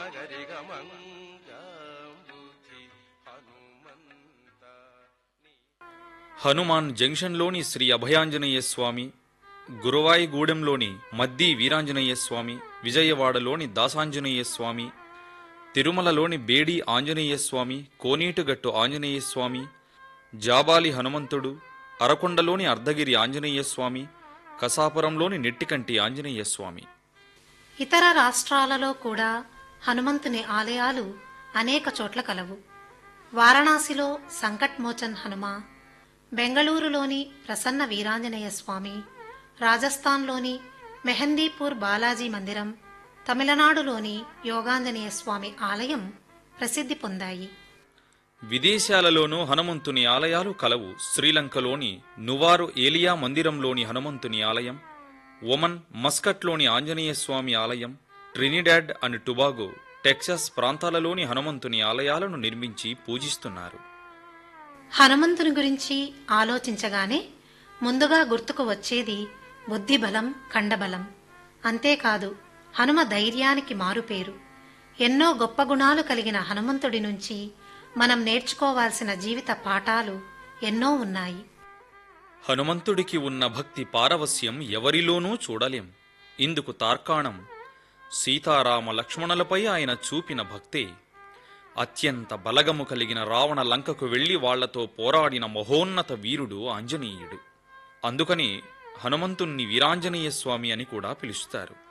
మగరి గమంగాంబుధి హనుమంత హనుమాన్ జంక్షన్లోని శ్రీ అభయాంజనేయ స్వామి గురువాయిగూడెంలోని మద్దీ వీరాంజనేయ స్వామి విజయవాడలోని దాసాంజనేయ స్వామి తిరుమలలోని బేడి ఆంజనేయ స్వామి కోనేటుగట్టు ఆంజనేయ స్వామి జాబాలి హనుమంతుడు అరకొండలోని అర్ధగిరి ఆంజనేయ స్వామి కసాపురంలోని నెట్టికంటి ఆంజనేయ స్వామి ఇతర రాష్ట్రాలలో కూడా హనుమంతుని ఆలయాలు అనేక చోట్ల కలవు వారణాసిలో సంకట్మోచన్ హనుమ బెంగళూరులోని ప్రసన్న వీరాంజనేయ స్వామి రాజస్థాన్లోని మెహందీపూర్ బాలాజీ మందిరం తమిళనాడులోని యోగాంజనేయ స్వామి ఆలయం ప్రసిద్ధి పొందాయి విదేశాలలోనూ హనుమంతుని ఆలయాలు కలవు శ్రీలంకలోని నువారు ఏలియా మందిరంలోని హనుమంతుని ఆలయం ఒమన్ మస్కట్లోని ఆంజనేయ స్వామి ఆలయం ట్రినిడాడ్ అండ్ టుబాగో టెక్సాస్ ప్రాంతాలలోని హనుమంతుని ఆలయాలను నిర్మించి పూజిస్తున్నారు హనుమంతుని గురించి ఆలోచించగానే ముందుగా గుర్తుకు వచ్చేది బుద్ధిబలం కండబలం అంతేకాదు హనుమ ధైర్యానికి మారుపేరు ఎన్నో గొప్ప గుణాలు కలిగిన హనుమంతుడి నుంచి మనం నేర్చుకోవాల్సిన జీవిత పాఠాలు ఎన్నో ఉన్నాయి హనుమంతుడికి ఉన్న భక్తి పారవస్యం ఎవరిలోనూ చూడలేం ఇందుకు తార్కాణం సీతారామ లక్ష్మణులపై ఆయన చూపిన భక్తే అత్యంత బలగము కలిగిన రావణ లంకకు వెళ్లి వాళ్లతో పోరాడిన మహోన్నత వీరుడు ఆంజనేయుడు అందుకని హనుమంతుణ్ణి వీరాంజనేయ స్వామి అని కూడా పిలుస్తారు